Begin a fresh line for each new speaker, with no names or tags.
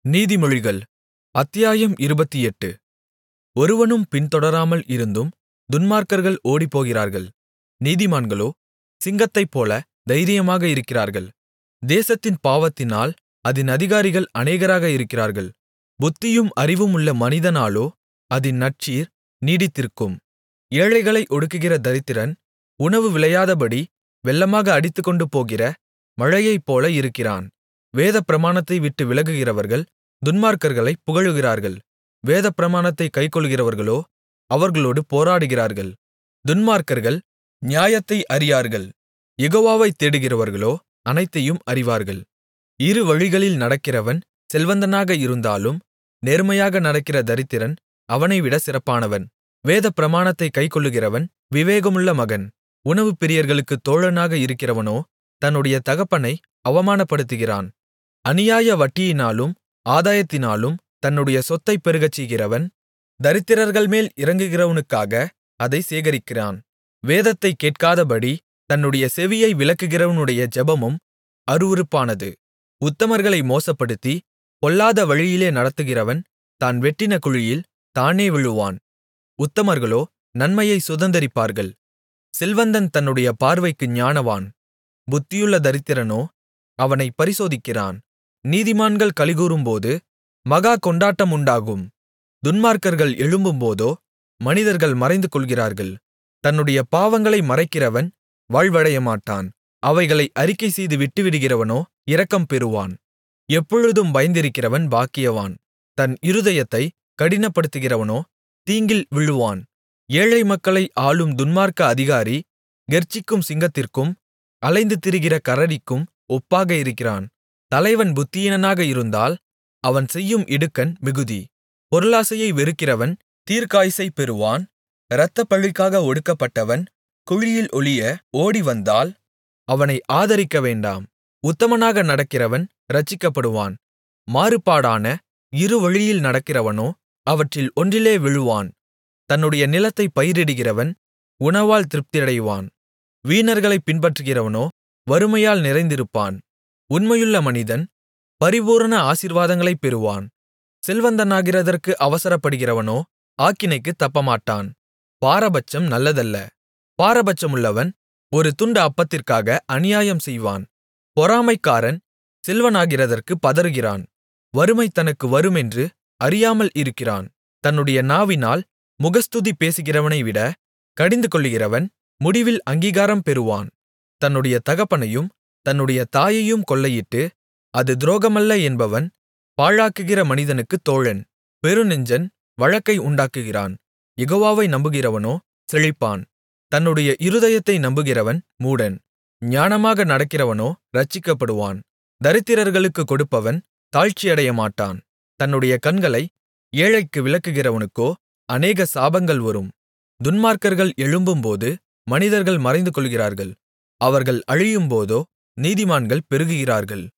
நீதிமொழிகள் அத்தியாயம் இருபத்தெட்டு ஒருவனும் பின்தொடராமல் இருந்தும் துன்மார்க்கர்கள் ஓடிப்போகிறார்கள் நீதிமான்களோ சிங்கத்தைப்போல தைரியமாக இருக்கிறார்கள் தேசத்தின் பாவத்தினால் அதின் அதிகாரிகள் அநேகராக இருக்கிறார்கள் புத்தியும் அறிவுமுள்ள மனிதனாலோ அதின் நற்சீர் நீடித்திருக்கும் ஏழைகளை ஒடுக்குகிற தரித்திரன் உணவு விளையாதபடி வெள்ளமாக அடித்துக்கொண்டு போகிற மழையைப்போல இருக்கிறான் வேதப்பிரமாணத்தை விட்டு விலகுகிறவர்கள் துன்மார்க்கர்களைப் புகழுகிறார்கள் வேதப்பிரமாணத்தைக் கைக்கொள்ளுகிறவர்களோ அவர்களோடு போராடுகிறார்கள் துன்மார்க்கர்கள் நியாயத்தை அறியார்கள் யெகோவாவைத் தேடுகிறவர்களோ அனைத்தையும் அறிவார்கள் இரு வழிகளில் நடக்கிறவன் செல்வந்தனாக இருந்தாலும் நேர்மையாக நடக்கிற தரித்திரன் அவனைவிட சிறப்பானவன் வேதப்பிரமாணத்தைக் கைக்கொள்ளுகிறவன் விவேகமுள்ள மகன் உணவு பிரியர்களுக்குத் தோழனாக இருக்கிறவனோ தன்னுடைய தகப்பனை அவமானப்படுத்துகிறான் அநியாய வட்டியினாலும் ஆதாயத்தினாலும் தன்னுடைய சொத்தைப் பெருகச்செய்கிறவன் தரித்திரர்கள்மேல் இரங்குகிறவனுக்காக அதைச் சேகரிக்கிறான் வேதத்தைக் கேட்காதபடி தன்னுடைய செவியை விலக்குகிறவனுடைய ஜெபமும் அருவருப்பானது உத்தமர்களை மோசப்படுத்தி பொல்லாத வழியிலே நடத்துகிறவன் தான் வெட்டின குழியில் தானே விழுவான் உத்தமர்களோ நன்மையைச் சுதந்தரிப்பார்கள் செல்வந்தன் தன்னுடைய பார்வைக்கு ஞானவான் புத்தியுள்ள தரித்திரனோ அவனைப் பரிசோதிக்கிறான் நீதிமான்கள் களிகூரும்போது மகா கொண்டாட்டம் உண்டாகும் துன்மார்க்கர்கள் எழும்பும்போதோ மனிதர்கள் மறைந்து கொள்கிறார்கள் தன்னுடைய பாவங்களை மறைக்கிறவன் வாழ்வடையமாட்டான் அவைகளை அறிக்கைசெய்து விட்டுவிடுகிறவனோ இரக்கம் பெறுவான் எப்பொழுதும் பயந்திருக்கிறவன் பாக்கியவான் தன் இருதயத்தை கடினப்படுத்துகிறவனோ தீங்கில் விழுவான் ஏழை மக்களை ஆளும் துன்மார்க்க அதிகாரி கெர்ச்சிக்கும் சிங்கத்திற்கும் அலைந்து திரிகிற கரடிக்கும் ஒப்பாக இருக்கிறான் தலைவன் புத்தியீனனாக இருந்தால் அவன் செய்யும் இடுக்கண் மிகுதி பொருளாசையை வெறுக்கிறவன் தீர்க்காயுசைப் பெறுவான் இரத்தப்பழிக்காக ஒடுக்கப்பட்டவன் குழியில் ஒளிய ஓடிவந்தால் அவனை ஆதரிக்க வேண்டாம் உத்தமனாக நடக்கிறவன் இரட்சிக்கப்படுவான் மாறுபாடான இரு வழியில் நடக்கிறவனோ அவற்றில் ஒன்றிலே விழுவான் தன்னுடைய நிலத்தைப் பயிரிடுகிறவன் உணவால் திருப்தியடைவான் வீணர்களைப் பின்பற்றுகிறவனோ வறுமையால் நிறைந்திருப்பான் உண்மையுள்ள மனிதன் பரிபூரண ஆசீர்வாதங்களைப் பெறுவான் செல்வந்தனாகிறதற்கு அவசரப்படுகிறவனோ ஆக்கினைக்குத் தப்பமாட்டான் பாரபட்சம் நல்லதல்ல பாரபட்சமுள்ளவன் ஒரு துண்டு அப்பத்திற்காக அநியாயம் செய்வான் பொறாமைக்காரன் செல்வனாகிறதற்கு பதறுகிறான் வறுமை தனக்கு வருமென்று அறியாமல் இருக்கிறான் தன்னுடைய நாவினால் முகஸ்துதி பேசுகிறவனைவிட கடிந்துகொள்ளுகிறவன் முடிவில் அங்கீகாரம் பெறுவான் தன்னுடைய தகப்பனையும் தன்னுடைய தாயையும் கொள்ளையிட்டு அது துரோகமல்ல என்பவன் பாழாக்குகிற மனிதனுக்குத் தோழன் பெருநெஞ்சன் வழக்கை உண்டாக்குகிறான் யெகோவாவை நம்புகிறவனோ செழிப்பான் தன்னுடைய இருதயத்தை நம்புகிறவன் மூடன் ஞானமாக நடக்கிறவனோ இரட்சிக்கப்படுவான் தரித்திரர்களுக்குக் கொடுப்பவன் தாழ்ச்சியடையமாட்டான் தன்னுடைய கண்களை ஏழைக்கு விலக்குகிறவனுக்கோ அநேக சாபங்கள் வரும் துன்மார்க்கர்கள் எழும்பும்போது மனிதர்கள் மறைந்து கொள்கிறார்கள் அவர்கள் அழியும்போதோ நீதிமான்கள் பெருகுகிறார்கள்